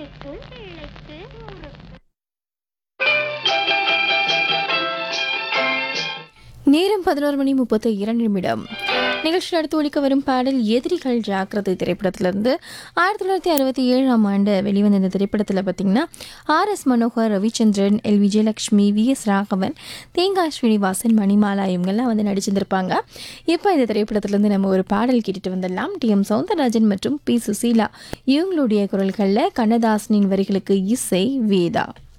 ஊருக்கு பிள்ளைக்கு ஊருக்கு நேரம் பதினோரு மணி முப்பத்து இரண்டு நிமிடம் நிகழ்ச்சியில் அடுத்து ஒழிக்க வரும் பாடல் எதிரிகள் ஜாக்கிரதை திரைப்படத்திலிருந்து ஆயிரத்தி தொள்ளாயிரத்தி அறுபத்தி ஏழாம் ஆண்டு வெளிவந்த இந்த திரைப்படத்தில் பார்த்தீங்கன்னா R S Manohar Ravichandran L Vijayalakshmi V S Raghavan Thengai Srinivasan Manimala இவங்கெல்லாம் வந்து நடிச்சிருந்திருப்பாங்க இப்போ இந்த திரைப்படத்திலேருந்து நம்ம ஒரு பாடல் கேட்டுட்டு வந்துடலாம் டி எம் சௌந்தரராஜன் மற்றும் பி சுசீலா இவங்களுடைய குரல்களில் கண்ணதாசனின் வரிகளுக்கு இசை வேதா